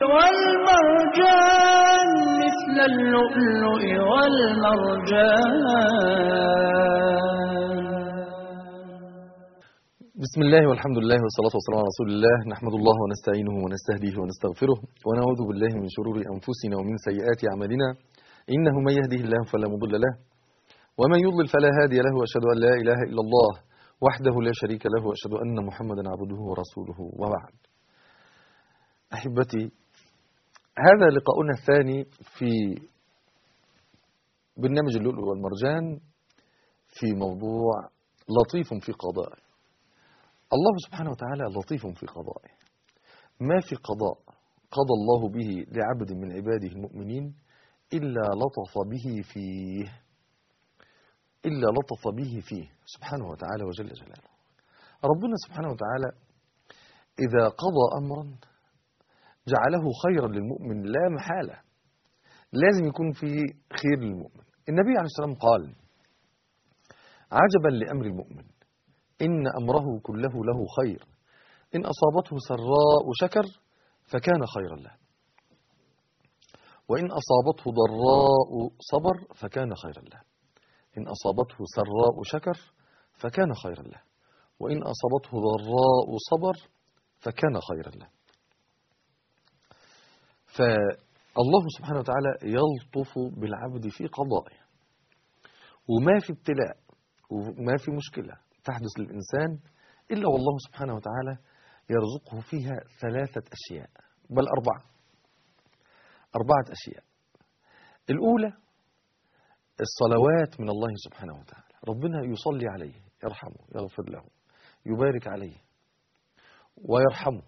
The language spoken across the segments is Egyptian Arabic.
والمرجان مثل اللؤلؤ والمرجان بسم الله والحمد لله والصلاة والسلام على رسول الله نحمد الله ونستعينه ونستهديه ونستغفره ونعوذ بالله من شرور أنفسنا ومن سيئات أعمالنا إنه من يهده الله فلا مضل له ومن يضلل فلا هادي له وأشهد أن لا إله إلا الله وحده لا شريك له وأشهد أن محمدا عبده ورسوله وبعد أحبتي هذا لقاؤنا الثاني في برنامج اللؤلؤ والمرجان في موضوع لطيف في قضائه الله سبحانه وتعالى لطيف في قضائه ما في قضاء قضى الله به لعبد من عباده المؤمنين إلا لطف به فيه إلا لطف به فيه سبحانه وتعالى وجل جلاله ربنا سبحانه وتعالى إذا قضى أمرا جعله خيرا للمؤمن لا محالة لازم يكون فيه خير للمؤمن النبي عليه السلام قال عجبا لأمر المؤمن إن أمره كله له خير إن أصابته سراء شكر فكان خيرا له وإن أصابته ضراء صبر فكان خيرا له إن أصابته سراء شكر فكان خيرا له وإن أصابته ضراء صبر فكان خيرا له فالله سبحانه وتعالى يلطف بالعبد في قضائه وما في ابتلاء وما في مشكلة تحدث للإنسان إلا والله سبحانه وتعالى يرزقه فيها ثلاثة أشياء بل أربعة أربعة أشياء الأولى الصلوات من الله سبحانه وتعالى ربنا يصلي عليه يرحمه يغفر له يبارك عليه ويرحمه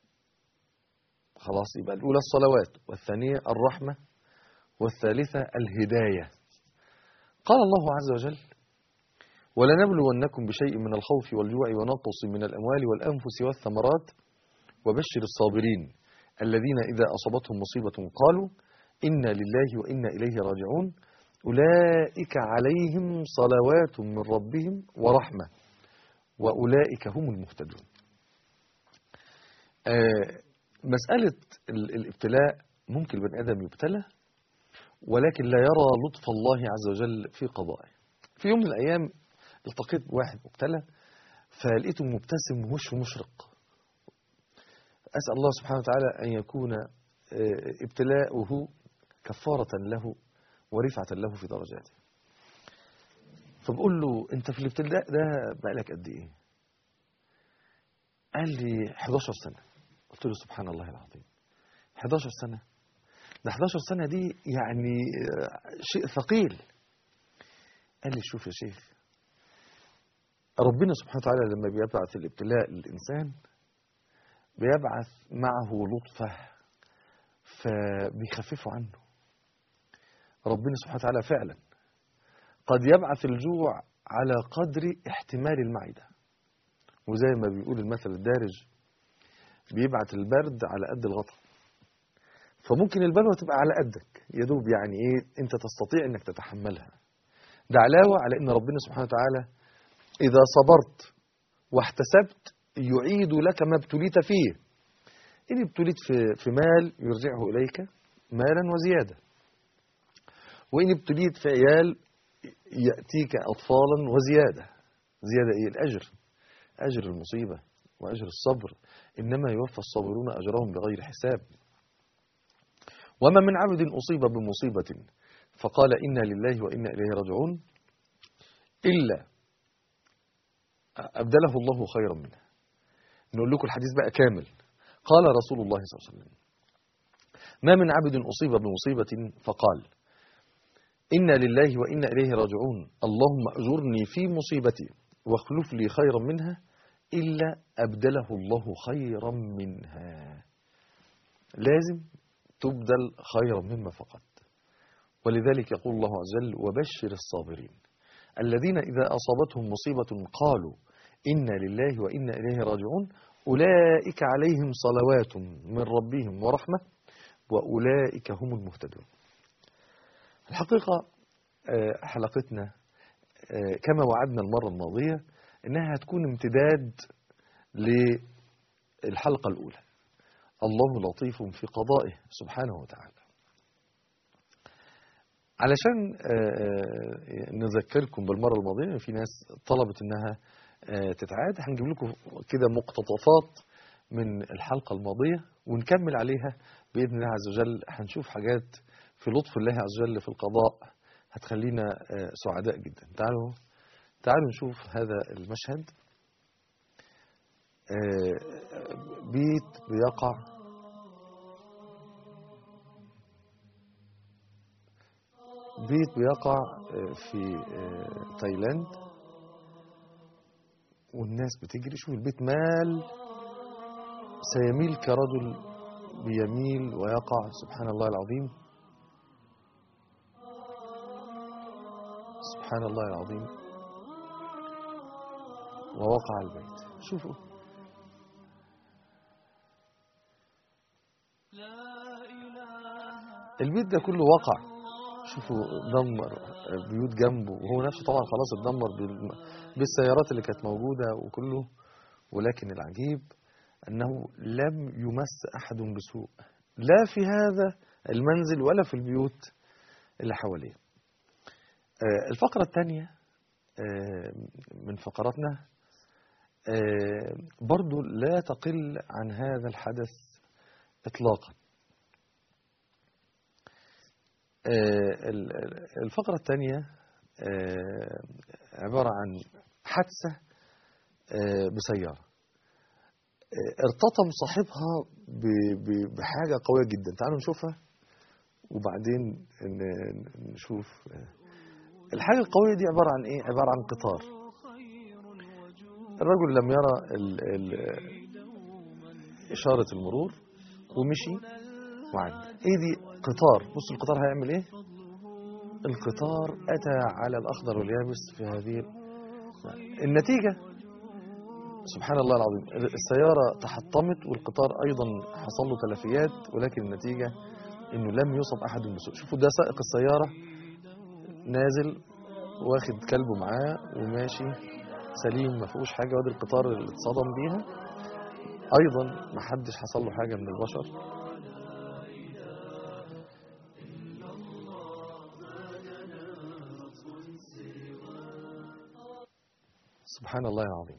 خلاص يبقى الأولى الصلوات والثانية الرحمة والثالثة الهداية قال الله عز وجل ولنبلونكم بشيء من الخوف والجوع ونقص من الأموال والأنفس والثمرات وبشر الصابرين الذين إذا أصابتهم مصيبة قالوا إنا لله وإنا إليه راجعون أولئك عليهم صلوات من ربهم ورحمة وأولئك هم المهتدون آه مسألة الابتلاء ممكن البني آدم يبتلى ولكن لا يرى لطف الله عز وجل في قضائه في يوم من الأيام التقيت بواحد مبتلى فلقيته مبتسم ووشه مشرق أسأل الله سبحانه وتعالى أن يكون ابتلاؤه كفارة له ورفعة له في درجاته فبقول له أنت في الابتلاء ده بقالك قد إيه قال لي 11 سنة قلت له سبحان الله العظيم 11 سنة ده 11 سنة دي يعني شيء ثقيل قال لي شوف يا شيخ ربنا سبحانه وتعالى لما بيبعث الابتلاء للإنسان بيبعث معه لطفه فبيخففه عنه ربنا سبحانه وتعالى فعلا قد يبعث الجوع على قدر احتمال المعدة وزي ما بيقول المثل الدارج بيبعث البرد على قد الغطا فممكن البلوى تبقى على قدك يا دوب يعني ايه انت تستطيع انك تتحملها ده علاوة على ان ربنا سبحانه وتعالى إذا صبرت واحتسبت يعيد لك ما ابتليت فيه إن ابتليت في, في مال يرجعه إليك مالا وزيادة وإن ابتليت في عيال يأتيك أطفالا وزيادة زيادة إيه الأجر أجر المصيبة وأجر الصبر إنما يوفى الصابرون أجرهم بغير حساب وما من عبد أصيب بمصيبة فقال إنا لله وإنا إليه راجعون إلا أبدله الله خيرا منها نقول لكم الحديث بقى كامل قال رسول الله صلى الله عليه وسلم ما من عبد أصيب بمصيبة فقال إنا لله وإنا إليه راجعون اللهم أجرني في مصيبتي واخلف لي خيرا منها إلا أبدله الله خيرا منها لازم تبدل خيرا مما فقد ولذلك يقول الله عز وجل وبشر الصابرين الذين إذا أصابتهم مصيبة قالوا إنا لله وإنا إليه راجعون أولئك عليهم صلوات من ربهم ورحمة وأولئك هم المهتدون الحقيقة حلقتنا كما وعدنا المرة الماضية إنها هتكون امتداد للحلقة الأولى الله لطيف في قضائه سبحانه وتعالى علشان آه، آه، نذكركم بالمرة الماضية في ناس طلبت انها آه، تتعاد هنجيب لكم كده مقتطفات من الحلقة الماضية ونكمل عليها بإذن الله عز وجل هنشوف حاجات في لطف الله عز وجل في القضاء هتخلينا آه، سعداء جدا تعالوا تعالوا نشوف هذا المشهد آه، بيت بيقع بيت بيقع آه، في آه، تايلاند والناس بتجري شوف البيت مال سيميل كرجل بيميل ويقع سبحان الله العظيم سبحان الله العظيم ووقع البيت شوفوا البيت ده كله وقع شوفوا دمر بيوت جنبه وهو نفسه طبعا خلاص اتدمر بال- بالسيارات اللي كانت موجودة وكله ولكن العجيب أنه لم يمس أحد بسوء لا في هذا المنزل ولا في البيوت اللي حواليه آه، الفقرة الثانية آه، من فقراتنا آه، برضو لا تقل عن هذا الحدث إطلاقا آه، ال- ال- الفقرة الثانية آه، عبارة عن حادثة آه، بسيارة آه، ارتطم صاحبها ب- ب- بحاجة قوية جدا تعالوا نشوفها وبعدين ن- نشوف آه، الحاجة القوية دي عبارة عن ايه عبارة عن قطار الرجل لم يرى ال ال إشارة المرور ومشي وعدى ايه دي قطار بص القطار هيعمل ايه القطار أتى على الأخضر واليابس في هذه النتيجة سبحان الله العظيم السيارة تحطمت والقطار أيضا حصل له تلفيات ولكن النتيجة إنه لم يصب أحد بسوء شوفوا ده سائق السيارة نازل واخد كلبه معاه وماشي سليم ما فيهوش حاجة وادي القطار اللي اتصدم بيها أيضا ما حدش حصل له حاجة من البشر سبحان الله العظيم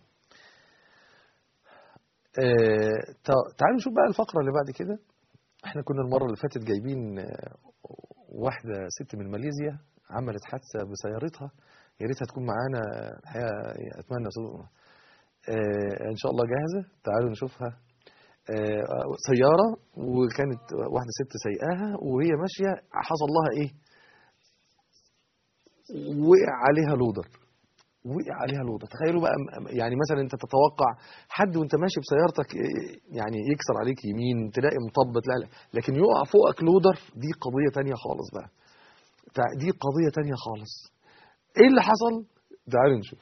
آه، تع- تعالوا نشوف بقى الفقرة اللي بعد كده احنا كنا المرة اللي فاتت جايبين آه، واحدة ست من ماليزيا عملت حادثة بسيارتها يا ريتها تكون معانا الحقيقة أتمنى صدق آه، إن شاء الله جاهزة تعالوا نشوفها آه، سيارة وكانت واحدة ست سايقاها وهي ماشية حصل لها إيه وقع عليها لودر وقع عليها لوضة تخيلوا بقى م- يعني مثلا انت تتوقع حد وانت ماشي بسيارتك إيه، يعني يكسر عليك يمين تلاقي مطبط لا لا لكن يقع فوقك لودر دي قضية تانية خالص بقى تع- دي قضية تانية خالص ايه اللي حصل تعالوا نشوف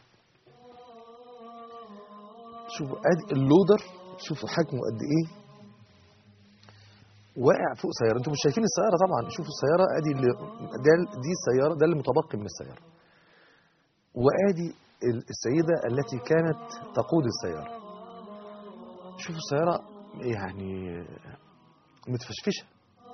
شوفوا ادي اللودر شوفوا حجمه قد ايه واقع فوق سيارة انتوا مش شايفين السيارة طبعا شوفوا السيارة ادي اللي ده دي السيارة ده اللي متبقي من السيارة وادي ال- السيدة التي كانت تقود السيارة شوفوا السيارة يعني متفشفشة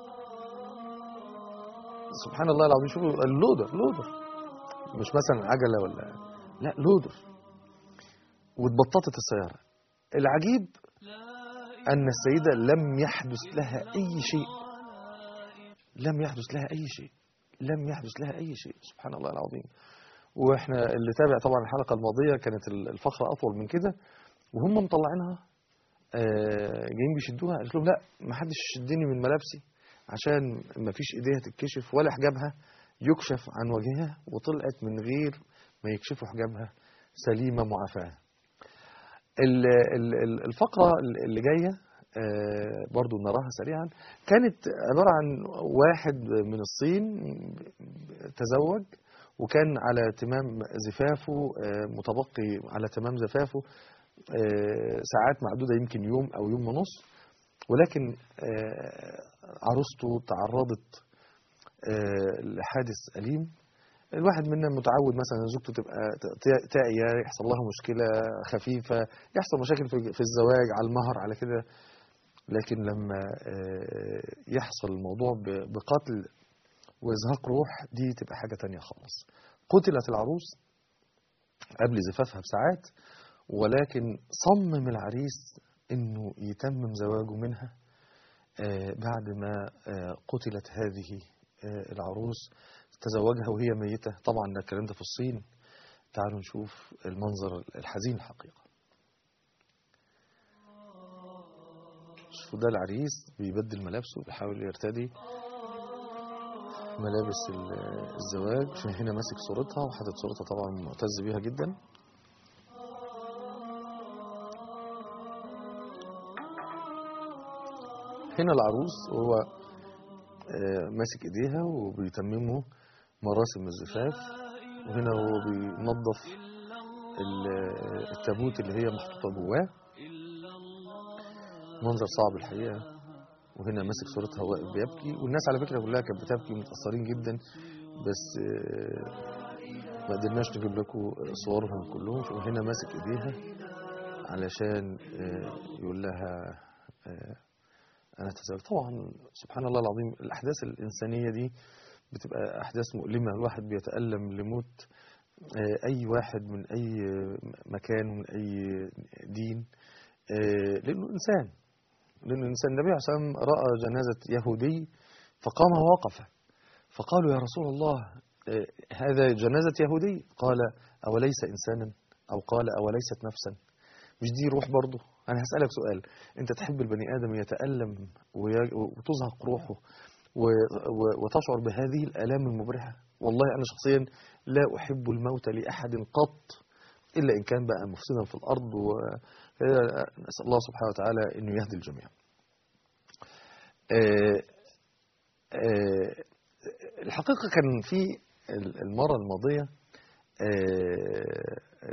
سبحان الله العظيم شوفوا اللودر لودر مش مثلا عجلة ولا لا لودر واتبططت السيارة العجيب أن السيدة لم يحدث لها أي شيء لم يحدث لها أي شيء لم يحدث لها أي شيء سبحان الله العظيم واحنا اللي تابع طبعا الحلقة الماضية كانت الفقرة أطول من كده وهم مطلعينها آه، جايين بيشدوها قالت لهم لا ما حدش يشدني من ملابسي عشان ما فيش ايديها تتكشف ولا حجابها يكشف عن وجهها وطلعت من غير ما يكشفوا حجابها سليمة معافاة ال- ال- ال- الفقرة اللي جاية آه، برضو نراها سريعا كانت عبارة عن واحد من الصين تزوج وكان على تمام زفافه آه، متبقي على تمام زفافه آه، ساعات معدودة يمكن يوم أو يوم ونص ولكن آه، عروسته تعرضت آه، لحادث أليم الواحد منا متعود مثلا زوجته تبقى ت- تاقية يحصل لها مشكلة خفيفة يحصل مشاكل في في الزواج على المهر على كده لكن لما آه، يحصل الموضوع ب- بقتل وإزهاق روح دي تبقى حاجة تانية خالص قتلت العروس قبل زفافها بساعات ولكن صمم العريس انه يتمم زواجه منها آه، بعد ما آه، قتلت هذه آه، العروس تزوجها وهي ميتة طبعا ده الكلام ده في الصين تعالوا نشوف المنظر الحزين الحقيقة شوفوا ده العريس بيبدل ملابسه بيحاول يرتدي ملابس ال- الزواج عشان هنا ماسك صورتها وحاطط صورتها طبعا معتز بيها جدا هنا العروس وهو آه، ماسك ايديها وبيتمموا مراسم الزفاف وهنا هو بينظف ال- التابوت اللي هي محطوطه جواه منظر صعب الحقيقه وهنا ماسك صورتها واقف بيبكي والناس على فكره كلها كانت بتبكي متاثرين جدا بس آه، ما قدرناش نجيب لكم صورهم كلهم وهنا ماسك ايديها علشان آه، يقول لها آه، انا تزوجت طبعا سبحان الله العظيم الاحداث الانسانيه دي بتبقى احداث مؤلمه الواحد بيتالم لموت آه، اي واحد من اي مكان ومن اي دين آه، لانه انسان لانه انسان النبي عليه الصلاه والسلام راى جنازه يهودي فقام ووقف فقالوا يا رسول الله آه، هذا جنازه يهودي قال اوليس انسانا او قال اوليست نفسا مش دي روح برضه انا هسالك سؤال انت تحب البني ادم يتالم وي- وتزهق روحه و- و- وتشعر بهذه الالام المبرحه والله انا شخصيا لا احب الموت لاحد قط الا ان كان بقى مفسدا في الارض ونسال الله سبحانه وتعالى انه يهدي الجميع آه، آه، الحقيقه كان في المره الماضيه آه،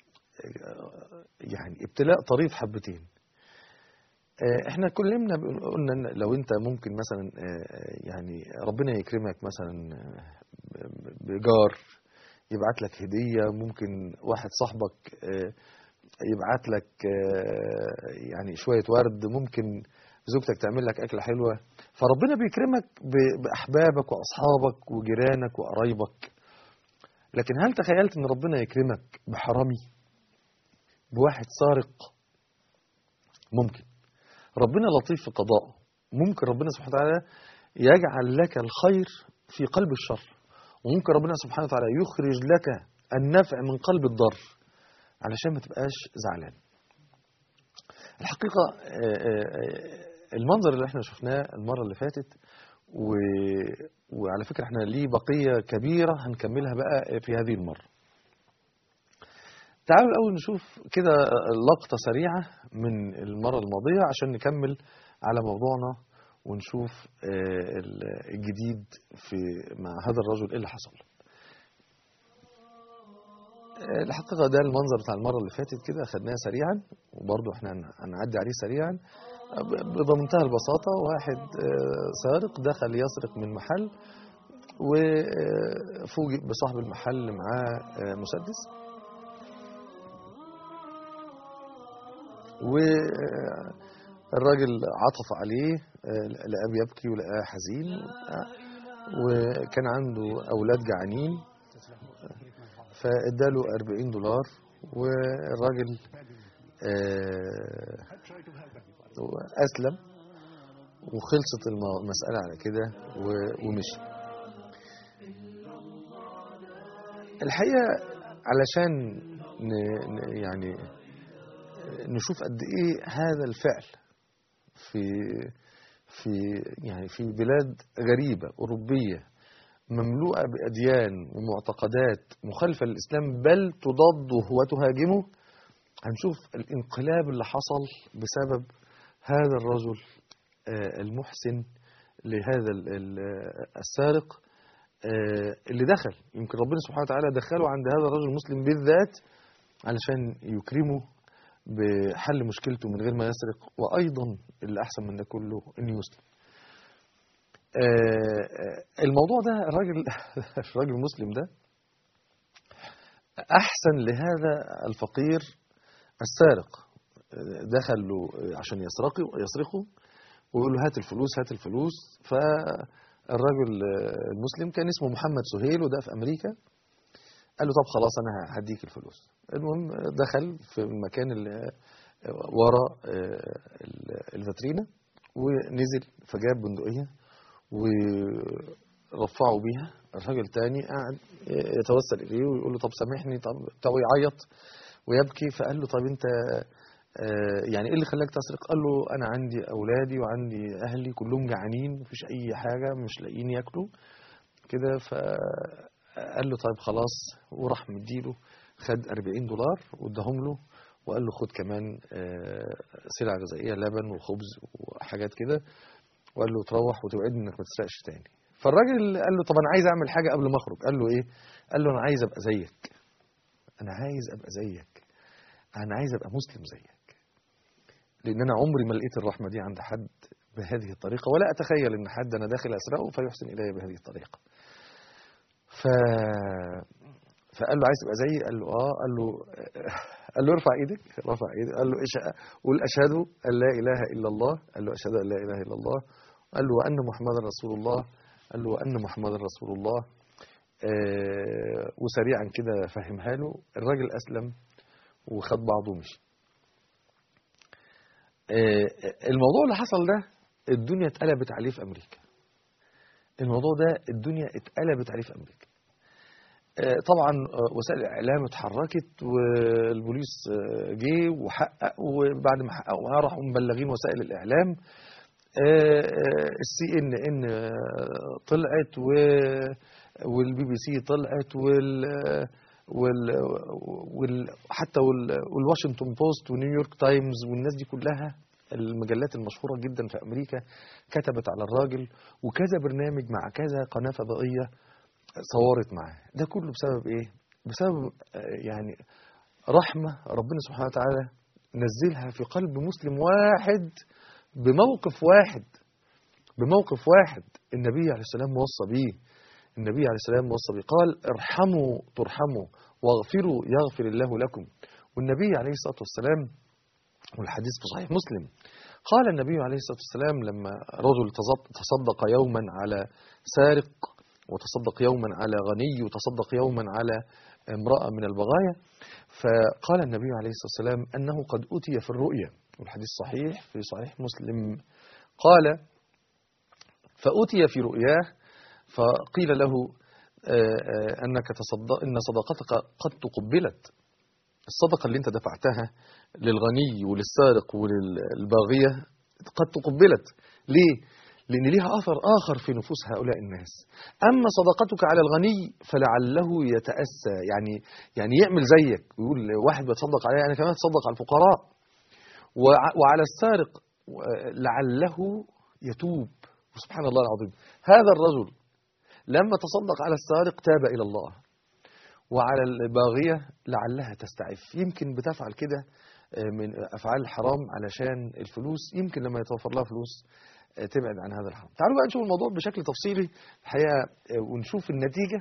يعني ابتلاء طريف حبتين آه، احنا كلنا بنقول- قلنا إن لو انت ممكن مثلا آه، يعني ربنا يكرمك مثلا آه، بجار يبعت لك هدية ممكن واحد صاحبك آه، يبعت لك آه، يعني شوية ورد ممكن زوجتك تعمل لك أكلة حلوة فربنا بيكرمك ب- بأحبابك وأصحابك وجيرانك وقرايبك لكن هل تخيلت ان ربنا يكرمك بحرامي بواحد سارق ممكن ربنا لطيف في قضائه ممكن ربنا سبحانه وتعالى يجعل لك الخير في قلب الشر وممكن ربنا سبحانه وتعالى يخرج لك النفع من قلب الضر علشان ما تبقاش زعلان الحقيقة آه، آه، آه، المنظر اللي احنا شفناه المرة اللي فاتت و... وعلى فكرة احنا ليه بقية كبيرة هنكملها بقى في هذه المرة تعالوا الأول نشوف كده لقطة سريعة من المرة الماضية عشان نكمل على موضوعنا ونشوف آه، ال- الجديد في مع هذا الرجل ايه اللي حصل آه، الحقيقة ده المنظر بتاع المرة اللي فاتت كده أخدناه سريعا وبرضه احنا هن- هنعدي عليه سريعا ب- بمنتهى البساطة واحد آه، سارق دخل يسرق من محل وفوجئ بصاحب المحل معاه آه، مسدس والراجل عطف عليه آه، لقاه بيبكي ولقاه حزين آه، وكان عنده أولاد جعانين فاداله 40 دولار والراجل آه، أسلم وخلصت الم- المسألة على كده و- ومشي الحقيقة علشان ن- ن- يعني نشوف قد ايه هذا الفعل في في يعني في بلاد غريبة أوروبية مملوءة بأديان ومعتقدات مخالفة للإسلام بل تضاده وتهاجمه هنشوف الانقلاب اللي حصل بسبب هذا الرجل آه، المحسن لهذا ال- ال- السارق آه، اللي دخل يمكن ربنا سبحانه وتعالى دخله عند هذا الرجل المسلم بالذات علشان يكرمه بحل مشكلته من غير ما يسرق وأيضا اللي أحسن من ده كله إنه يسلم آه، آه، الموضوع ده الراجل الراجل المسلم ده أحسن لهذا الفقير السارق آه، دخل له عشان يسرقه يسرقه ويقول له هات الفلوس هات الفلوس فالرجل آه، المسلم كان اسمه محمد سهيل وده في امريكا قال له طب خلاص انا هديك الفلوس المهم دخل في المكان اللي ورا آه، ال- الفاترينا ونزل فجاب بندقية ورفعوا بيها الراجل تاني قاعد يتوسل إليه ويقول له طب سامحني طب طب يعيط ويبكي فقال له طب أنت آه، يعني إيه اللي خلاك تسرق؟ قال له أنا عندي أولادي وعندي أهلي كلهم جعانين مفيش أي حاجة مش لاقيين ياكلوا كده فقال له طيب خلاص وراح مديله خد 40 دولار واداهم له وقال له خد كمان آه، سلع غذائيه لبن وخبز وحاجات كده وقال له تروح وتوعدني انك ما تسرقش تاني فالراجل قال له طب انا عايز اعمل حاجه قبل ما اخرج قال له ايه قال له انا عايز ابقى زيك انا عايز ابقى زيك انا عايز ابقى مسلم زيك لان انا عمري ما لقيت الرحمه دي عند حد بهذه الطريقه ولا اتخيل ان حد انا داخل اسرقه فيحسن الي بهذه الطريقه ف فقال له عايز تبقى زيي قال له اه قال له قال له ارفع ايدك رفع ايدك قال له ايش قول اشهد ان لا اله الا الله قال له اشهد ان لا اله الا الله قال له وان محمدا رسول الله قال له وان محمدا رسول الله آه وسريعا كده فهمها له الراجل اسلم وخد بعضه ومشي آه الموضوع اللي حصل ده الدنيا اتقلبت عليه في امريكا الموضوع ده الدنيا اتقلبت عليه في امريكا آه، طبعا آه، وسائل الاعلام اتحركت والبوليس آه، جه وحقق وبعد ما حققوا معاه راحوا مبلغين وسائل الاعلام السي ان ان طلعت و- والبي بي سي طلعت وال وال وال حتى وال- والواشنطن بوست ونيويورك تايمز والناس دي كلها المجلات المشهوره جدا في امريكا كتبت على الراجل وكذا برنامج مع كذا قناه فضائيه صورت معاه ده كله بسبب ايه بسبب آه، يعني رحمة ربنا سبحانه وتعالى نزلها في قلب مسلم واحد بموقف واحد بموقف واحد النبي عليه السلام وصى بيه النبي عليه السلام وصى بيه قال ارحموا ترحموا واغفروا يغفر الله لكم والنبي عليه الصلاة والسلام والحديث في صحيح مسلم قال النبي عليه الصلاة والسلام لما رجل تصد- تصدق يوما على سارق وتصدق يوما على غني وتصدق يوما على امرأة من البغايا فقال النبي عليه الصلاة والسلام أنه قد أتي في الرؤيا والحديث صحيح في صحيح مسلم قال فأتي في رؤياه فقيل له آه، آه، أنك تصدق إن صدقتك قد تقبلت الصدقة اللي أنت دفعتها للغني وللسارق وللباغية قد تقبلت ليه؟ لأن ليها أثر آخر في نفوس هؤلاء الناس أما صدقتك على الغني فلعله يتأسى يعني يعني يعمل زيك ويقول واحد بيتصدق عليه أنا كمان أتصدق على الفقراء وع- وعلى السارق و- لعله يتوب سبحان الله العظيم هذا الرجل لما تصدق على السارق تاب إلى الله وعلى الباغية لعلها تستعف يمكن بتفعل كده آه، من أفعال الحرام علشان الفلوس يمكن لما يتوفر لها فلوس آه، تبعد عن هذا الحرام تعالوا بقى نشوف الموضوع بشكل تفصيلي الحقيقة آه، ونشوف النتيجة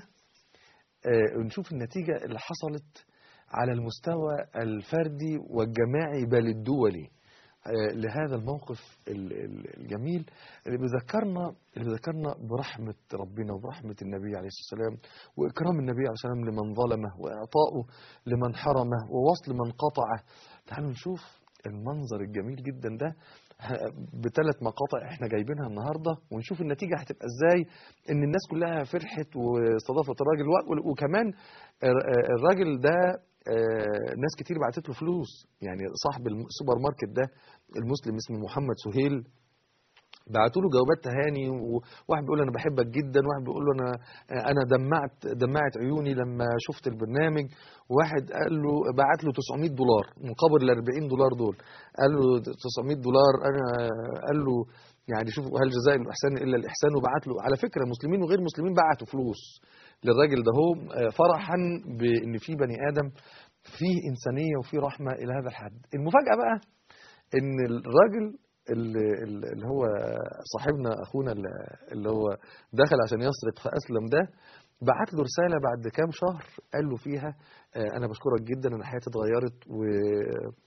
آه، ونشوف النتيجة اللي حصلت على المستوى الفردي والجماعي بل الدولي آه، لهذا الموقف ال- ال- الجميل اللي بيذكرنا اللي بيذكرنا برحمة ربنا وبرحمة النبي عليه الصلاة والسلام وإكرام النبي عليه الصلاة والسلام لمن ظلمه وإعطائه لمن حرمه ووصل من قطعه تعالوا نشوف المنظر الجميل جدا ده ه- بثلاث مقاطع احنا جايبينها النهارده ونشوف النتيجه هتبقى ازاي ان الناس كلها فرحت واستضافت الراجل و- وكمان الر- الراجل ده آه، ناس كتير بعتت له فلوس يعني صاحب السوبر ماركت ده المسلم اسمه محمد سهيل بعتوا له جوابات تهاني وواحد بيقول انا بحبك جدا واحد بيقول له انا انا دمعت دمعت عيوني لما شفت البرنامج وواحد قال له بعت له 900 دولار مقابل ال 40 دولار دول قال له 900 دولار انا قال له يعني شوفوا هل جزاء الاحسان الا الاحسان وبعت له على فكره مسلمين وغير مسلمين بعتوا فلوس للراجل ده هو فرحا بان في بني ادم فيه انسانيه وفيه رحمه الى هذا الحد المفاجاه بقى ان الراجل اللي, اللي هو صاحبنا اخونا اللي اللي هو دخل عشان يسرق فاسلم ده بعت له رساله بعد كام شهر قال له فيها آه، انا بشكرك جدا انا حياتي اتغيرت و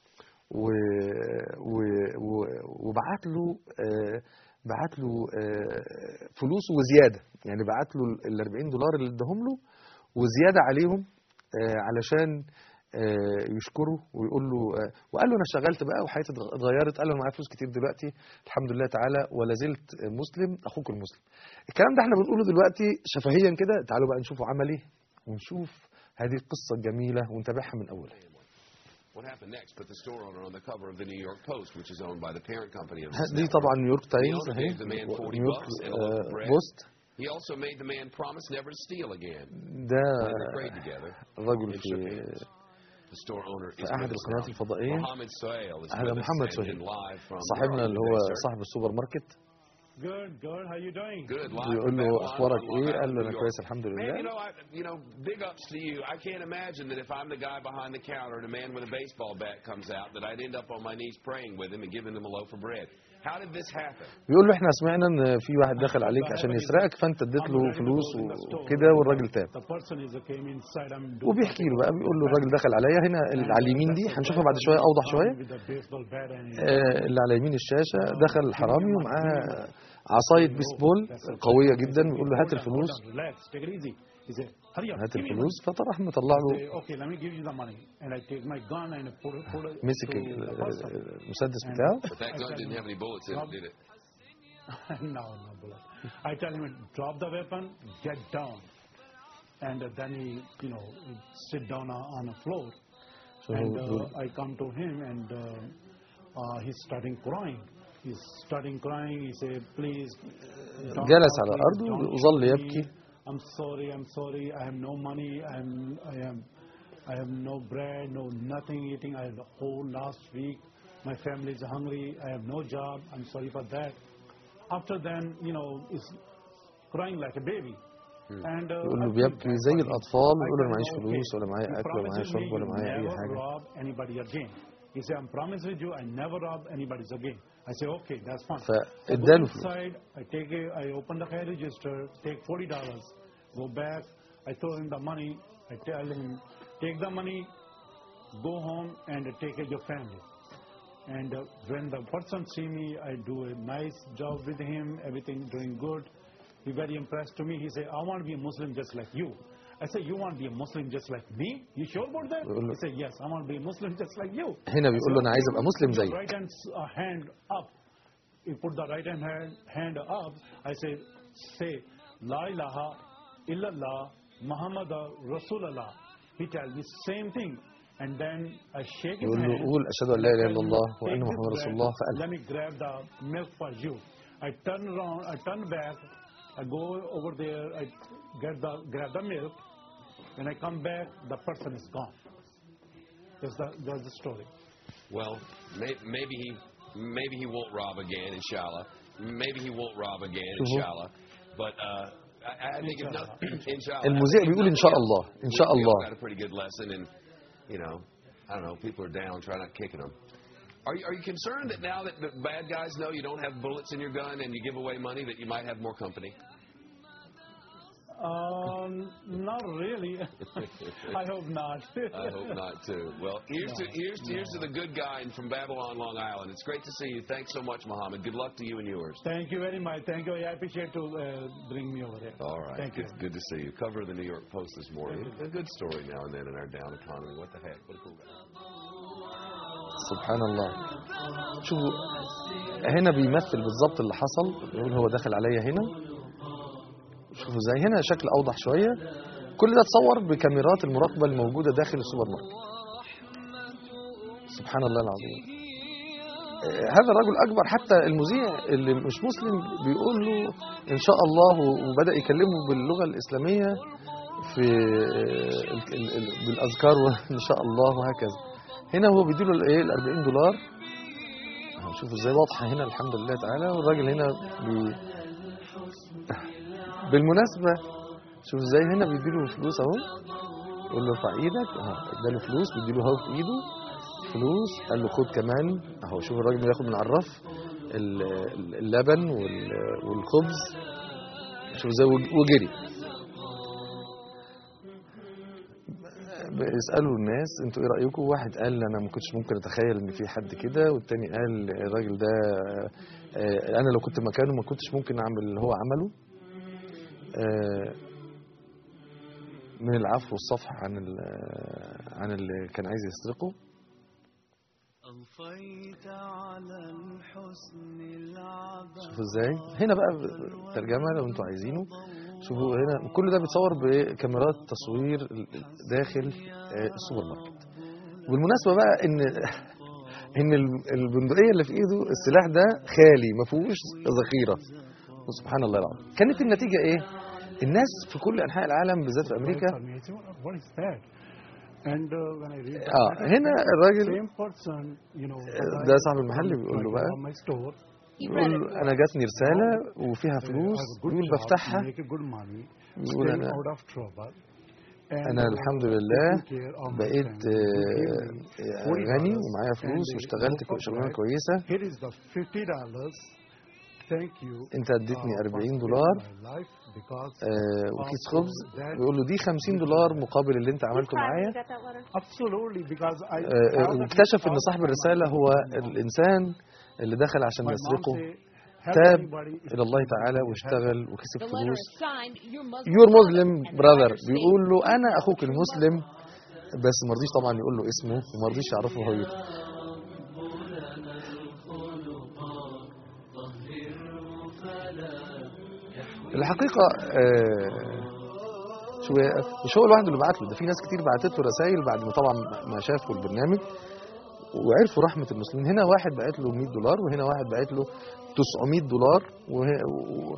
و... و... و... وبعت له آه، بعت له آه، فلوس وزياده يعني بعت له ال 40 دولار اللي اداهم له وزياده عليهم آه، علشان آه، يشكره ويقول له آه، وقال له انا اشتغلت بقى وحياتي اتغ- اتغيرت قال له انا معايا فلوس كتير دلوقتي الحمد لله تعالى ولا زلت مسلم اخوك المسلم الكلام ده احنا بنقوله دلوقتي شفهيا كده تعالوا بقى نشوفه عمل ايه ونشوف هذه القصه الجميله ونتابعها من اولها What happened next put the store owner on the cover of the New York Post, which is owned by the parent company of this دي network. طبعا نيويورك تايمز owner اهي gave the man 40 نيويورك bucks and a loaf of آه، bread. بوست He also made the man promise never to steal again. ده Then they prayed together. رجل and في shook hands. The store owner is في احد with us القنوات now. الفضائيه Mohammed Sohail is هذا with us محمد and- سهيل and live from صاحبنا اللي هو Where are you today, sir? صاحب السوبر ماركت Good, good. How you doing? Good. Live بيقول from له Babylon اخبارك on Long ايه Island, قال له New انا York. كويس الحمد Man, you لله know, I, you know, big ups to you. I can't imagine that if I'm the guy behind the counter and a man with a baseball bat comes out, that I'd end up on my knees praying with him and giving him a loaf of bread. How did this happen? بيقول له احنا سمعنا ان في واحد دخل عليك عشان يسرقك فانت اديت له فلوس وكده والراجل تاب The person is came inside. I'm doing وبيحكي له بقى بيقول له الراجل دخل عليا هنا اللي على اليمين دي هنشوفها بعد شويه اوضح شويه with the baseball bat and آه، اللي على يمين الشاشه دخل الحرامي ومعاه عصايه بيسبول قويه جدا بيقول له هات الفلوس Relax, take it easy. He said, hurry up. هات give me الفلوس فراح مطلع money. له Say, okay, let me give you the money. And I take my gun and I put it, put it مسك to ال- the person. المسدس بتاعه But that gun didn't have any bullets in it, did it? no, no bullet. I tell him, drop the weapon, get down. And uh, then he, you know, sit down on on the floor. So and the- uh, I come to him and uh, uh, he's starting crying. He's starting crying. He said, please. don't جلس help على me, الأرض don't وظل shoot يبكي. me. I'm sorry, I'm sorry. I have no money. I'm, I am, I have no bread, no nothing eating. I had the whole last week. My family is hungry. I have no job. I'm sorry for that. After then, you know, is crying like a baby. And, uh, يقول له I feel بيبكي bad زي for him. الأطفال I يقول له tell أنا him, معيش "Okay, فلوس ولا معايا you أكل ولا معايا promised شرب me ولا you معايا أي never حاجة rob anybody again. He said, I'm promise with you, I never rob anybody's again. I say, okay, that's fine. So I go فاداله فلوس inside, I take it, I open the cash register, take forty dollars, go back, I throw him the money, I tell him, take the money, go home and take care of your family. And uh, when the person see me, I do a nice job with him, everything doing good. He very impressed to me. He said, I want to be a Muslim just like you. I said, you want to be a Muslim just like me? You sure about that? بيقول له- He said, yes, I want to be a Muslim just like you. هنا بيقول له أنا عايز أبقى مسلم Put the زيك right hand, uh, hand up. You put the right hand, hand hand up. I say, say, La ilaha illallah Muhammad Rasulullah. He tells me same thing. And then I shake his يقول له hand. قول أشهد أن لا إله إلا الله Take وأن this محمد رسول bread, الله فقال Let me grab the milk for you. I turn around, I turn back, I go over there, I get the grab the milk. When I come back, the person is gone. That's the that's the story. Well, may, maybe he maybe he won't rob again, inshallah. Maybe he won't rob again, شوفوا. inshallah. But uh, I, I think if not, inshallah. المذيع I think if بيقول إن nothing شاء else, الله إن we- شاء we all الله got a pretty good lesson, and you know, I don't know, people are down, try not kicking them. Are you, are you concerned that now that the bad guys know you don't have bullets in your gun and you give away money that you might have more company? Um, not really. I hope not. I hope not too. Well, here's to here's to, here's to the good guy and from Babylon, Long Island. It's great to see you. Thanks so much, Mohammed. Good luck to you and yours. Thank you very much. Thank you. I appreciate to uh, bring me over here. All right. Thank you. good, good to see you. Cover of the New York Post this morning. A good story now and then in our down economy. What the heck? What a cool guy. سبحان الله شوفوا هنا بيمثل بالظبط اللي حصل يقول هو دخل عليا هنا شوفوا ازاي هنا شكل اوضح شويه كل ده اتصور بكاميرات المراقبه الموجوده داخل السوبر ماركت سبحان الله العظيم آه، هذا الرجل اكبر حتى المذيع اللي مش مسلم بيقول له ان شاء الله وبدا يكلمه باللغه الاسلاميه في آه، ال- ال- ال- بالاذكار وان شاء الله وهكذا هنا هو بيديله الايه ال 40 دولار أهو شوفوا ازاي واضحه هنا الحمد لله تعالى والراجل هنا بي... بالمناسبه شوف ازاي هنا بيديله فلوس اهو يقول له ارفع ايدك اهو اداله فلوس بيديله اهو في ايده فلوس قال له خد كمان اهو شوف الراجل بياخد من على الرف ال- ال- اللبن وال- والخبز شوف ازاي وج- وجري بيسالوا الناس انتوا ايه رايكم واحد قال انا ما كنتش ممكن اتخيل ان في حد كده والتاني قال الراجل ده آه، انا لو كنت مكانه ما كنتش ممكن اعمل اللي هو عمله آه، من العفو والصفح عن ال- عن اللي كان عايز يسرقه أضفيت على الحسن العبا شوفوا ازاي هنا بقى ترجمه لو انتوا عايزينه شوفوا هنا كل ده بيتصور بكاميرات تصوير داخل آه، السوبر ماركت بالمناسبه بقى ان ان ال- البندقيه اللي في ايده السلاح ده خالي ما فيهوش ذخيره سبحان الله العظيم كانت النتيجه ايه الناس في كل انحاء العالم بالذات في امريكا What is that? And uh, when I read اه هنا الراجل same person, you know, ده صاحب المحل بيقول له بقى from my store, بيقول له انا جاتني رساله وفيها I فلوس have a good بيقول job, بفتحها make a good money, بيقول stay انا out of trouble. and, انا uh, الحمد لله taking care of my بقيت family. آه، They give me آه، غني $40 ومعايا فلوس and they واشتغلت go for شغلانه bread. كويسه Here is the fifty dollars. Thank you. انت اديتني uh, for 40 saving دولار my life because آه، وكيس of خبز that. بيقول له دي 50 دولار مقابل اللي انت عملته معايا got that letter? Absolutely, because I. آه، آه، now that واكتشف he ان called صاحب my الرساله mom, هو my mom, الانسان اللي دخل عشان my mom يسرقه say, "Have تاب anybody- الى الله تعالى واشتغل وكسب The letter فلوس is signed, your Muslim, يور brother, مسلم and the براذر letter states, بيقول له انا اخوك المسلم بس ما رضيش طبعا يقول له اسمه وما رضيش يعرفه هويته الحقيقة آه، شو مش هو لوحده اللي بعت له ده في ناس كتير بعتت له رسائل بعد ما طبعا ما شافوا البرنامج وعرفوا رحمة المسلمين هنا واحد بعت له 100 دولار وهنا واحد بعت له 900 دولار وه- و...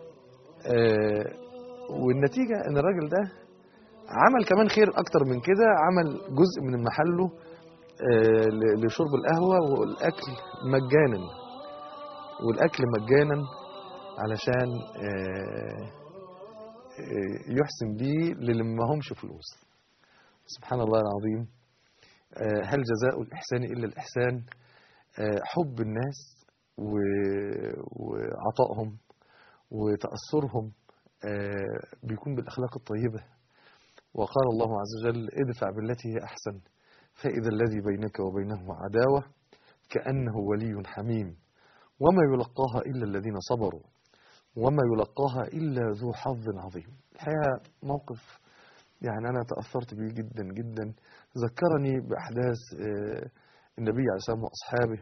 آه، والنتيجة ان الراجل ده عمل كمان خير اكتر من كده عمل جزء من محله آه، ل- لشرب القهوة والاكل مجانا والاكل مجانا علشان آه، آه، يحسن بيه للي معهمش فلوس سبحان الله العظيم آه، هل جزاء الإحسان إلا الإحسان آه، حب الناس و- وعطائهم وتأثرهم آه، بيكون بالأخلاق الطيبة وقال الله عز وجل ادفع بالتي هي أحسن فإذا الذي بينك وبينه عداوة كأنه ولي حميم وما يلقاها إلا الذين صبروا وما يلقاها إلا ذو حظ عظيم الحقيقة موقف يعني أنا تأثرت به جدا جدا ذكرني بأحداث آه، النبي عليه الصلاة والسلام وأصحابه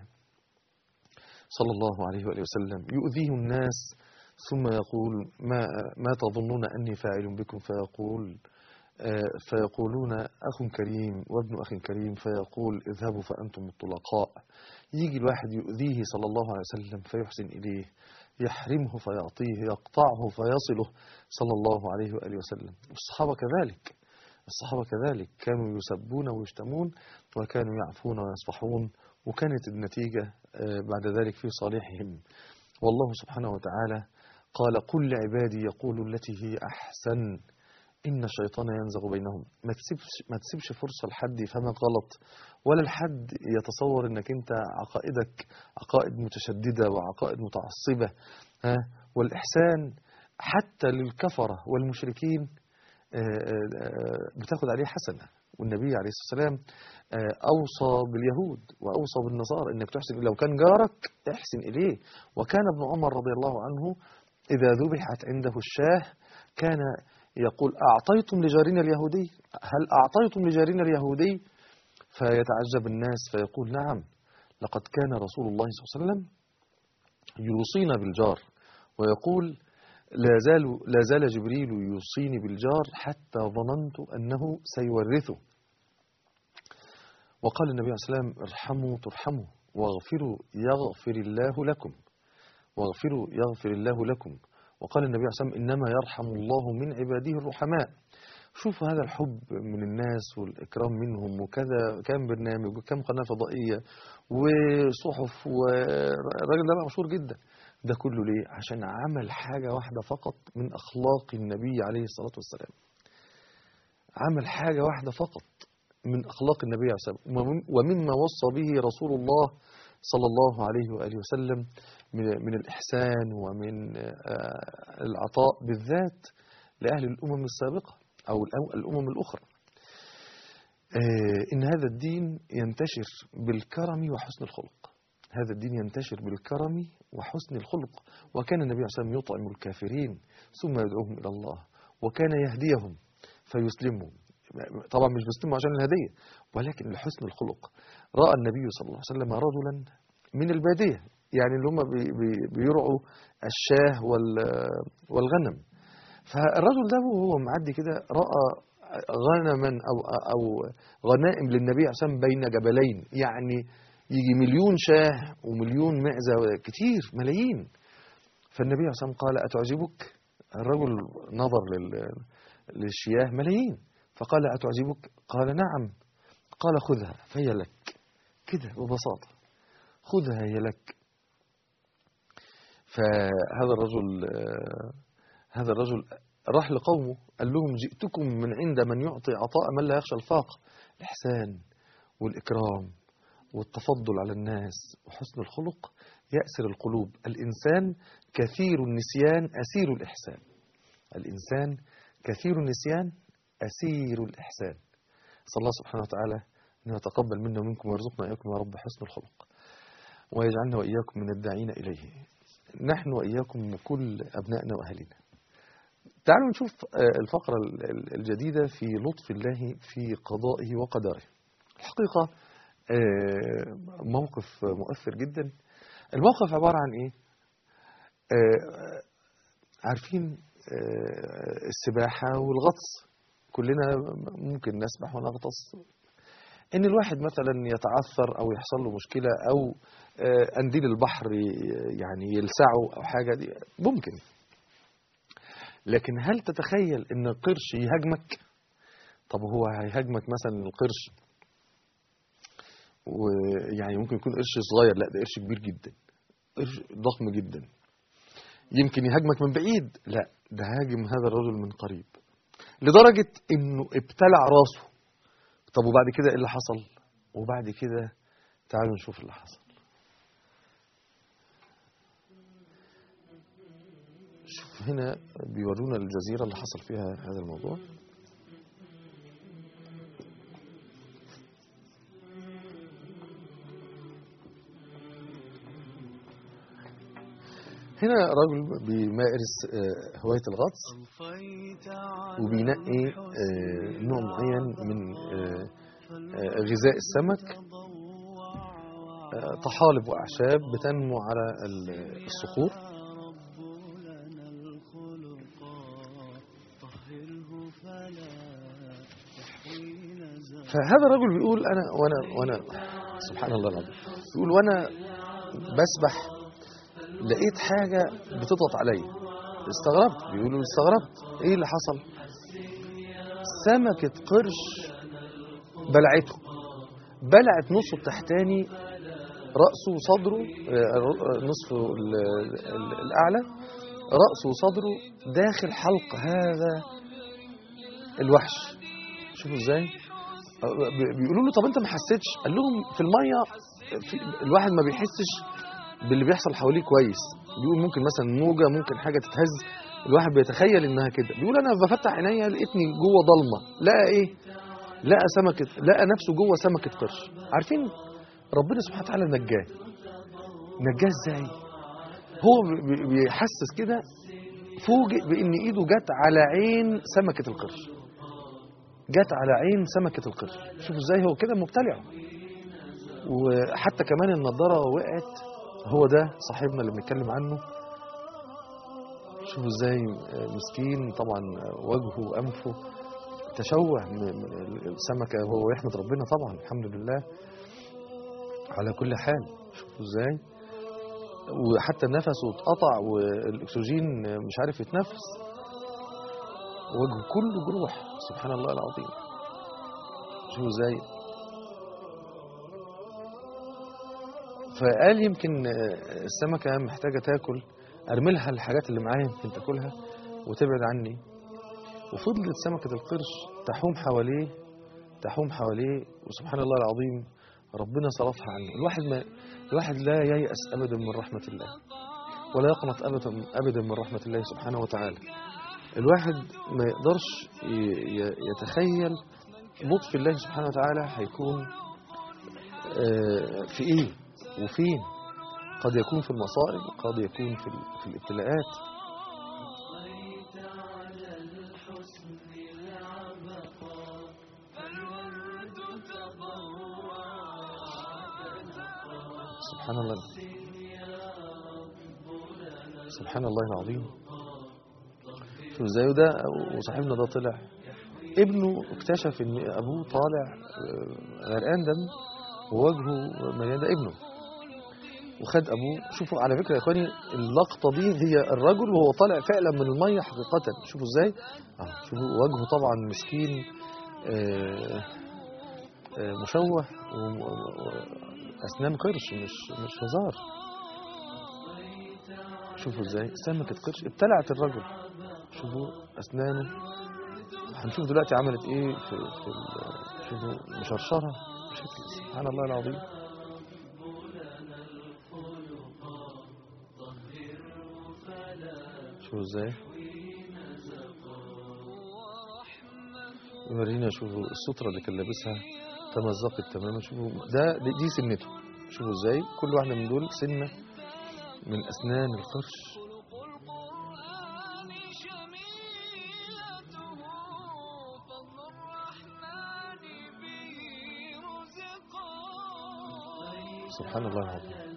صلى الله عليه وآله وسلم يؤذيه الناس ثم يقول ما, ما تظنون أني فاعل بكم فيقول آه، فيقولون أخ كريم وابن أخ كريم فيقول اذهبوا فأنتم الطلقاء يجي الواحد يؤذيه صلى الله عليه وسلم فيحسن إليه يحرمه فيعطيه يقطعه فيصله صلى الله عليه وآله وسلم والصحابة كذلك الصحابة كذلك كانوا يسبون ويشتمون وكانوا يعفون ويصفحون وكانت النتيجة آه، بعد ذلك في صالحهم والله سبحانه وتعالى قال قل لعبادي يقولوا التي هي أحسن إن الشيطان ينزغ بينهم ما تسيبش, ما تسيبش فرصة لحد يفهمك غلط ولا لحد يتصور إنك أنت عقائدك عقائد متشددة وعقائد متعصبة ها والإحسان حتى للكفرة والمشركين آه، آه، آه، بتاخد عليه حسنة والنبي عليه الصلاة والسلام آه، أوصى باليهود وأوصى بالنصارى إنك تحسن لو كان جارك احسن إليه وكان ابن عمر رضي الله عنه إذا ذبحت عنده الشاه كان يقول أعطيتم لجارنا اليهودي هل أعطيتم لجارنا اليهودي فيتعجب الناس فيقول نعم لقد كان رسول الله صلى الله عليه وسلم يوصينا بالجار ويقول لا زال, لا زال جبريل يوصيني بالجار حتى ظننت أنه سيورثه وقال النبي عليه الصلاة والسلام ارحموا ترحموا واغفروا يغفر الله لكم واغفروا يغفر الله لكم وقال النبي عليه الصلاة والسلام إنما يرحم الله من عباده الرحماء شوفوا هذا الحب من الناس والإكرام منهم وكذا كم برنامج وكم قناة فضائية وصحف والراجل ده بقى مشهور جدا ده كله ليه؟ عشان عمل حاجة واحدة فقط من أخلاق النبي عليه الصلاة والسلام عمل حاجة واحدة فقط من أخلاق النبي عليه الصلاة والسلام ومن- ومما وصى به رسول الله صلى الله عليه وآله وسلم من من الإحسان ومن آه، العطاء بالذات لأهل الأمم السابقة أو الأم- الأمم الأخرى آه، إن هذا الدين ينتشر بالكرم وحسن الخلق هذا الدين ينتشر بالكرم وحسن الخلق وكان النبي عليه الصلاة والسلام يطعم الكافرين ثم يدعوهم إلى الله وكان يهديهم فيسلموا طبعا مش بيسلموا عشان الهدية ولكن لحسن الخلق رأى النبي صلى الله عليه وسلم رجلا من البادية يعني اللي هم بي- بي- بيرعوا الشاه وال- والغنم فالرجل ده وهو معدي كده رأى غنما أو, أو غنائم للنبي عليه الصلاة والسلام بين جبلين يعني يجي مليون شاه ومليون معزة كتير ملايين فالنبي عليه الصلاة والسلام قال أتعجبك الرجل نظر لل- للشياه ملايين فقال أتعجبك قال نعم قال خذها فهي لك كده ببساطة خذها هي لك فهذا الرجل آه، هذا الرجل راح لقومه قال لهم جئتكم من عند من يعطي عطاء من لا يخشى الفاقة الإحسان والإكرام والتفضل على الناس وحسن الخلق يأسر القلوب الإنسان كثير النسيان أسير الإحسان الإنسان كثير النسيان أسير الإحسان صلى الله سبحانه وتعالى أن يتقبل منا ومنكم ويرزقنا إياكم يا رب حسن الخلق ويجعلنا وإياكم من الداعين إليه نحن وإياكم وكل أبنائنا وأهلنا تعالوا نشوف آه، الفقرة ال- ال- الجديدة في لطف الله في قضائه وقدره الحقيقة آه، موقف مؤثر جدا الموقف عبارة عن إيه آه، عارفين آه، السباحة والغطس كلنا ممكن نسبح ونغطس ان الواحد مثلا يتعثر او يحصل له مشكله او آه، قنديل البحر ي- يعني يلسعه او حاجه دي ممكن لكن هل تتخيل ان القرش يهاجمك طب هو هيهاجمك مثلا القرش ويعني ممكن يكون قرش صغير لا ده قرش كبير جدا قرش ضخم جدا يمكن يهاجمك من بعيد لا ده هاجم هذا الرجل من قريب لدرجة انه ابتلع راسه طب وبعد كده ايه اللي حصل وبعد كده تعالوا نشوف اللي حصل شوف هنا بيورونا الجزيرة اللي حصل فيها هذا الموضوع هنا رجل بيمارس آه، هواية الغطس وبينقي آه، نوع معين من آه، آه، غذاء السمك آه، طحالب وأعشاب بتنمو على ال- الصخور فهذا الرجل بيقول أنا وأنا وأنا سبحان الله العظيم بيقول وأنا بسبح لقيت حاجة بتضغط عليا استغربت بيقولوا استغربت ايه اللي حصل سمكة قرش بلعته بلعت نصه التحتاني رأسه وصدره آه، نصفه ال- ال- الأعلى رأسه وصدره داخل حلق هذا الوحش شوفوا ازاي آه، بي- بيقولوا له طب انت ما حسيتش قال لهم في الميه في الواحد ما بيحسش باللي بيحصل حواليه كويس بيقول ممكن مثلا موجه ممكن حاجه تتهز الواحد بيتخيل انها كده بيقول انا بفتح عينيا لقيتني جوه ضلمه لقى ايه لقى سمكه لقى نفسه جوه سمكه قرش عارفين ربنا سبحانه وتعالى نجاه نجاه ازاي هو بي- بي- بيحسس كده فوجئ بان ايده جت على عين سمكه القرش جت على عين سمكه القرش شوفوا ازاي هو كده مبتلع وحتى كمان النضاره وقعت هو ده صاحبنا اللي بنتكلم عنه شوفوا ازاي مسكين طبعا وجهه وانفه تشوه من من السمكه وهو يحمد ربنا طبعا الحمد لله على كل حال شوفوا ازاي وحتى نفسه اتقطع والاكسجين مش عارف يتنفس وجهه كله جروح سبحان الله العظيم شوفوا ازاي فقال يمكن السمكة محتاجة تاكل ارمي لها الحاجات اللي معايا يمكن تاكلها وتبعد عني وفضلت سمكة القرش تحوم حواليه تحوم حواليه وسبحان الله العظيم ربنا صرفها عنه الواحد ما الواحد لا ييأس أبدا من رحمة الله ولا يقنط أبدا أبدا من رحمة الله سبحانه وتعالى الواحد ما يقدرش ي- ي- يتخيل لطف الله سبحانه وتعالى هيكون آه، في ايه وفين قد يكون في المصائب قد يكون في, ال- في الابتلاءات سبحان الله سبحان الله العظيم شو ازاي ده وصاحبنا ده طلع ابنه اكتشف ان ابوه طالع آه، غرقان دم ووجهه مليان ده ابنه وخد ابوه شوفوا على فكره يا اخواني اللقطه دي هي الرجل وهو طالع فعلا من الميه حقيقه شوفوا ازاي اه شوفوا وجهه طبعا مسكين آه، آه، مشوه واسنان قرش مش مش هزار شوفوا ازاي سمكه قرش ابتلعت الرجل شوفوا اسنانه هنشوف دلوقتي عملت ايه في, في ال- شوفوا مشرشره بشكل سبحان الله العظيم شوفوا ازاي يورينا شوفوا السترة اللي كان لابسها تمزقت تماما شوفوا ده دي دي سنته شوفوا ازاي كل واحدة من دول سنة من أسنان القرش سبحان الله العظيم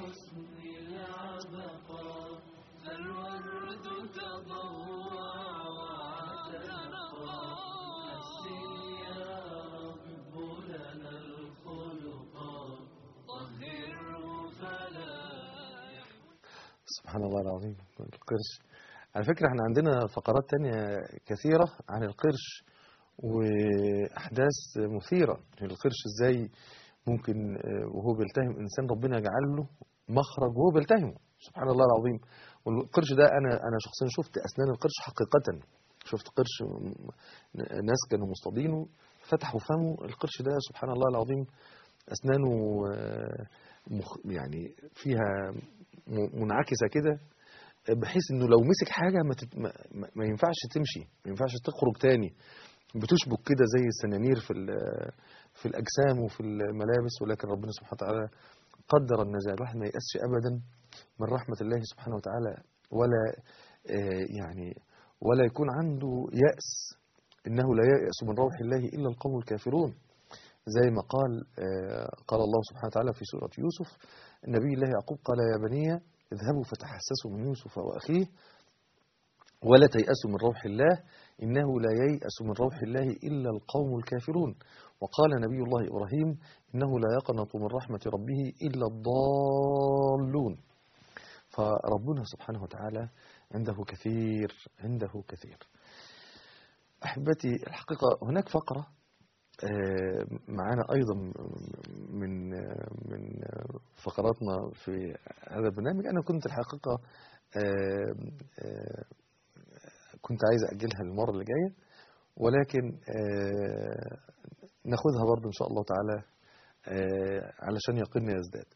سبحان الله العظيم القرش على فكرة احنا عندنا فقرات تانية كثيرة عن القرش وأحداث مثيرة القرش ازاي ممكن آه، وهو بيلتهم إنسان ربنا يجعل له مخرج وهو بيلتهمه سبحان الله العظيم والقرش ده أنا أنا شخصيا شفت أسنان القرش حقيقة شفت قرش م- ناس كانوا مصطادينه فتحوا فمه القرش ده سبحان الله العظيم أسنانه آه، مخ يعني فيها م- منعكسة كده بحيث انه لو مسك حاجه ما, تت... ما... ما- ما ينفعش تمشي ما ينفعش تخرج تاني بتشبك كده زي السنانير في ال- في الاجسام وفي الملابس ولكن ربنا سبحانه وتعالى قدر النجاه الواحد ما ييأسش ابدا من رحمه الله سبحانه وتعالى ولا آه، يعني ولا يكون عنده يأس انه لا ييأس من روح الله الا القوم الكافرون زي ما قال آه، قال الله سبحانه وتعالى في سورة يوسف النبي الله يعقوب قال يا بني اذهبوا فتحسسوا من يوسف وأخيه ولا تيأسوا من روح الله إنه لا ييأس من روح الله إلا القوم الكافرون وقال نبي الله إبراهيم إنه لا يقنط من رحمة ربه إلا الضالون فربنا سبحانه وتعالى عنده كثير عنده كثير أحبتي الحقيقة هناك فقرة آه، معانا أيضا من آه، من آه، فقراتنا في هذا البرنامج أنا كنت الحقيقة آه، آه، كنت عايز أجلها المرة اللي جاية ولكن آه، ناخدها برضو إن شاء الله تعالى آه، علشان يقيننا يزداد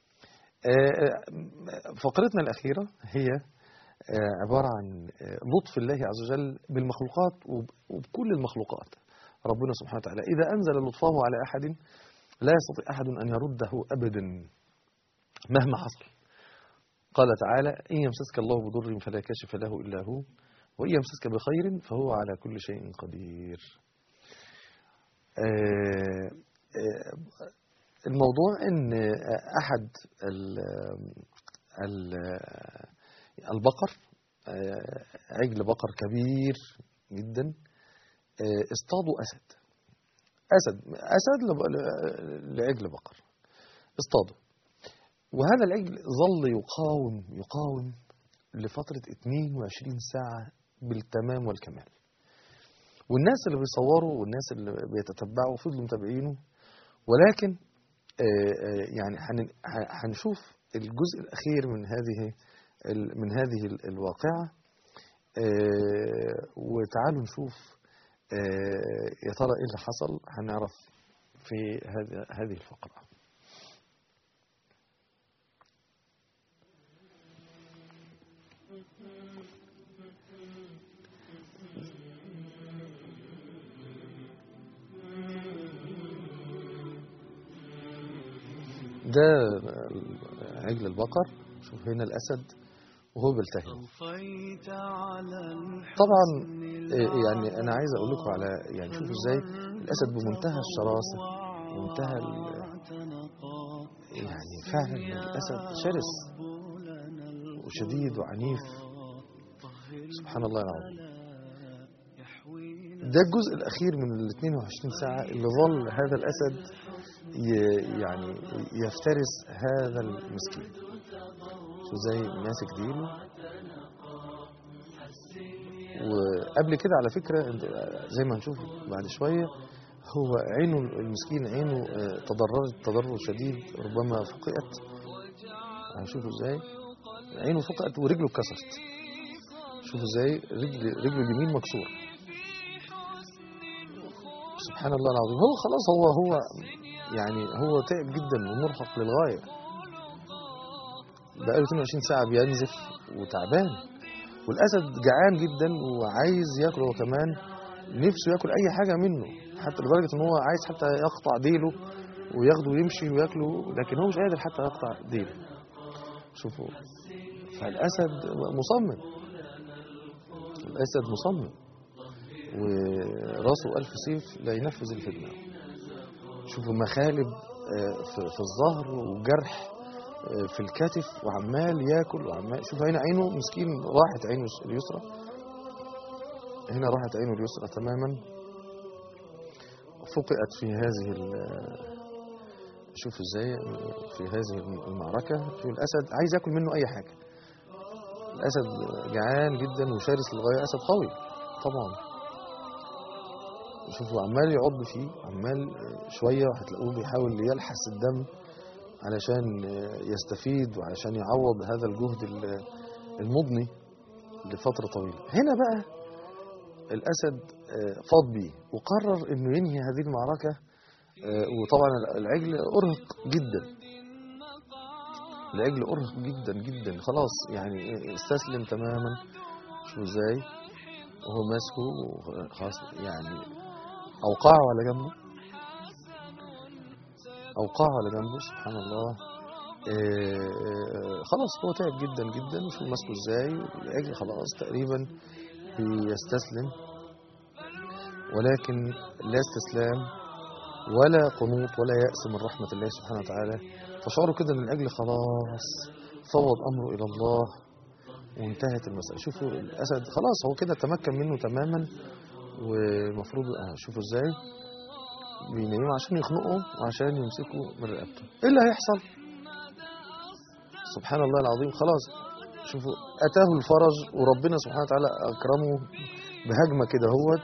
آه، فقرتنا الأخيرة هي آه، عبارة عن آه، لطف الله عز وجل بالمخلوقات وب- وبكل المخلوقات ربنا سبحانه وتعالى إذا أنزل لطفه على أحد لا يستطيع أحد أن يرده أبدا مهما حصل قال تعالى إن يمسسك الله بضر فلا كاشف له إلا هو وإن يمسسك بخير فهو على كل شيء قدير آه، آه، الموضوع ان احد ال- ال- البقر آه، عجل بقر كبير جدا آه، اصطادوا اسد اسد اسد لب- لعجل بقر اصطادوا وهذا العجل ظل يقاوم يقاوم لفترة 22 ساعة بالتمام والكمال والناس اللي بيصوروا والناس اللي بيتتبعوا فضلوا متابعينه ولكن آه، آه، يعني هن- ه- هنشوف الجزء الأخير من هذه ال- من هذه ال- الواقعة آه، وتعالوا نشوف آه، يا ترى ايه اللي حصل هنعرف في هذه هذه الفقرة ده عجل البقر شوف هنا الأسد وهو بيلتهم أوفيت على الحسن طبعا آه، يعني أنا عايز أقول لكم على يعني شوفوا إزاي الأسد بمنتهى الشراسة ومنتهى ال- واعتنقا يعني فعلا الأسد شرس وشديد وعنيف سبحان الله العظيم ده الجزء الأخير من ال 22 ساعة اللي ظل هذا الأسد ي- يعني يفترس هذا المسكين شو زي ماسك ديله وقبل كده على فكرة انت- زي ما هنشوف بعد شوية هو عينه المسكين عينه آه، تضررت تضرر شديد ربما فقئت هنشوفوا ازاي عينه فقئت ورجله اتكسرت شوفوا ازاي رجل رجله اليمين مكسور سبحان الله العظيم هو خلاص هو هو يعني هو تعب جدا ومرهق للغايه بقاله 22 ساعه بينزف وتعبان والاسد جعان جدا وعايز ياكل هو كمان نفسه ياكل اي حاجه منه حتى لدرجه ان هو عايز حتى يقطع ديله وياخده ويمشي وياكله لكن هو مش قادر حتى يقطع ديله شوفوا فالاسد مصمم الاسد مصمم وراسه ألف سيف لا ينفذ اللي في دماغه شوفوا مخالب آه، في في الظهر وجرح آه، في الكتف وعمال ياكل وعمال شوف هنا عينه مسكين راحت عينه اليسرى هنا راحت عينه اليسرى تماما فقئت في هذه ال- شوف ازاي في هذه المعركة شوف الأسد عايز ياكل منه أي حاجة الأسد جعان جدا وشرس للغاية أسد قوي طبعا شوفوا عمال يعض فيه عمال شوية هتلاقوه بيحاول يلحس الدم علشان يستفيد وعلشان يعوض هذا الجهد ال- المضني لفترة طويلة هنا بقى الأسد آه، فاض بيه وقرر أنه ينهي هذه المعركة آه، وطبعا العجل أرهق جدا العجل أرهق جدا جدا خلاص يعني استسلم تماما شو ازاي وهو ماسكه خلاص يعني أوقعه على جنبه أوقعه على جنبه سبحان الله آه، آه، خلاص هو تعب جدا جدا وشوف ماسكه ازاي العجل خلاص تقريبا بيستسلم ولكن لا استسلام ولا قنوط ولا يأس من رحمة الله سبحانه وتعالى تشعروا كده ان العجل خلاص فوض امره الى الله وانتهت المسألة شوفوا الاسد خلاص هو كده تمكن منه تماما والمفروض آه، شوفوا ازاي بينيموا عشان يخنقوا وعشان يمسكوا من رقبته ايه اللي هيحصل سبحان الله العظيم خلاص شوفوا اتاه الفرج وربنا سبحانه وتعالى اكرمه بهجمه كده هوت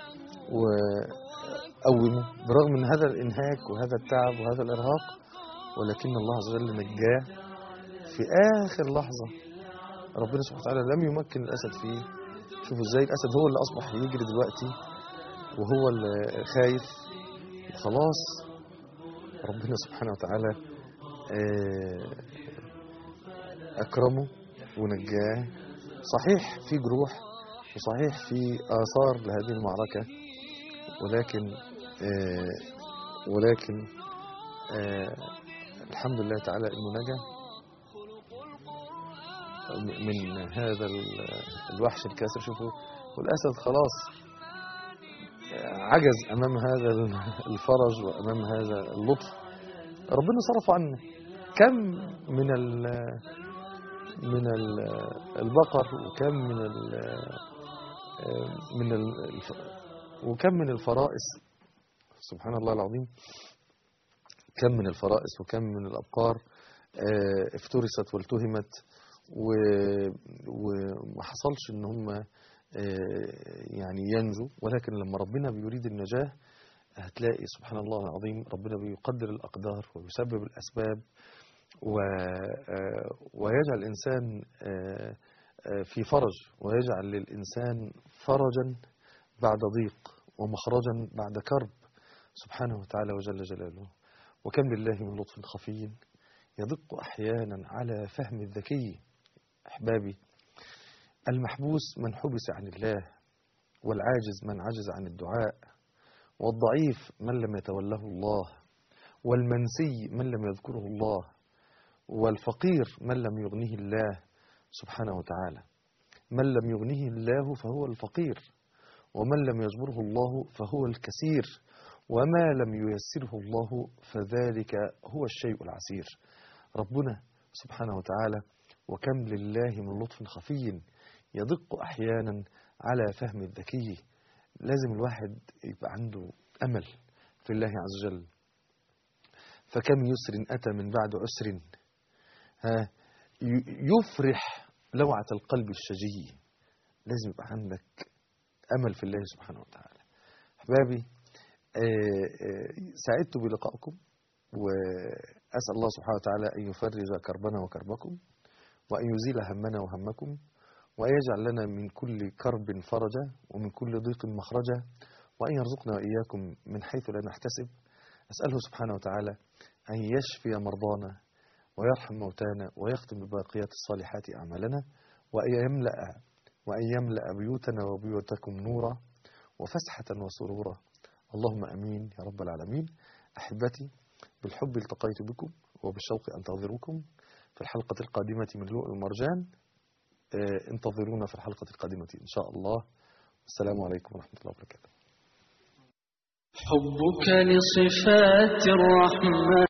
وقومه برغم من هذا الانهاك وهذا التعب وهذا الارهاق ولكن الله عز وجل نجاه في اخر لحظه ربنا سبحانه وتعالى لم يمكن الاسد فيه شوفوا ازاي الاسد هو اللي اصبح يجري دلوقتي وهو اللي خايف خلاص ربنا سبحانه وتعالى آه، اكرمه ونجاه صحيح في جروح وصحيح في اثار لهذه المعركه ولكن آه، ولكن آه، الحمد لله تعالى انه نجا من هذا ال- الوحش الكاسر شوفوا والاسد خلاص عجز امام هذا الفرج وامام هذا اللطف ربنا صرف عنه كم من ال من ال البقر وكم من ال من ال وكم من الفرائس سبحان الله العظيم كم من الفرائس وكم من الأبقار آه، افترست والتهمت و- وما حصلش ان هم آه، يعني ينجوا ولكن لما ربنا بيريد النجاة هتلاقي سبحان الله العظيم ربنا بيقدر الأقدار ويسبب الأسباب و- آه، ويجعل الإنسان آه، آه، في فرج ويجعل للإنسان فرجا بعد ضيق ومخرجا بعد كرب سبحانه وتعالى وجل جلاله وكم لله من لطف خفي يدق أحيانا على فهم الذكي أحبابي المحبوس من حبس عن الله والعاجز من عجز عن الدعاء والضعيف من لم يتوله الله والمنسي من لم يذكره الله والفقير من لم يغنيه الله سبحانه وتعالى من لم يغنيه الله فهو الفقير ومن لم يجبره الله فهو الكثير وما لم ييسره الله فذلك هو الشيء العسير ربنا سبحانه وتعالى وكم لله من لطف خفي يدق أحيانا على فهم الذكي لازم الواحد يبقى عنده أمل في الله عز وجل فكم يسر أتى من بعد عسر ها ي- يفرح لوعة القلب الشجي لازم يبقى عندك أمل في الله سبحانه وتعالى أحبابي آه، آه، سعدت بلقائكم وأسأل الله سبحانه وتعالى أن يفرج كربنا وكربكم وأن يزيل همنا وهمكم وأن يجعل لنا من كل كرب فرجا ومن كل ضيق مخرجا وأن يرزقنا وإياكم من حيث لا نحتسب أسأله سبحانه وتعالى أن يشفي مرضانا ويرحم موتانا ويختم بباقيات الصالحات أعمالنا وأن يملأ وأن يملأ بيوتنا وبيوتكم نورا وفسحة وسرورا اللهم أمين يا رب العالمين أحبتي بالحب التقيت بكم وبالشوق أنتظركم في الحلقة القادمة من لؤلؤ المرجان آه، انتظرونا في الحلقة القادمة إن شاء الله السلام عليكم ورحمة الله وبركاته حبك لصفات الرحمن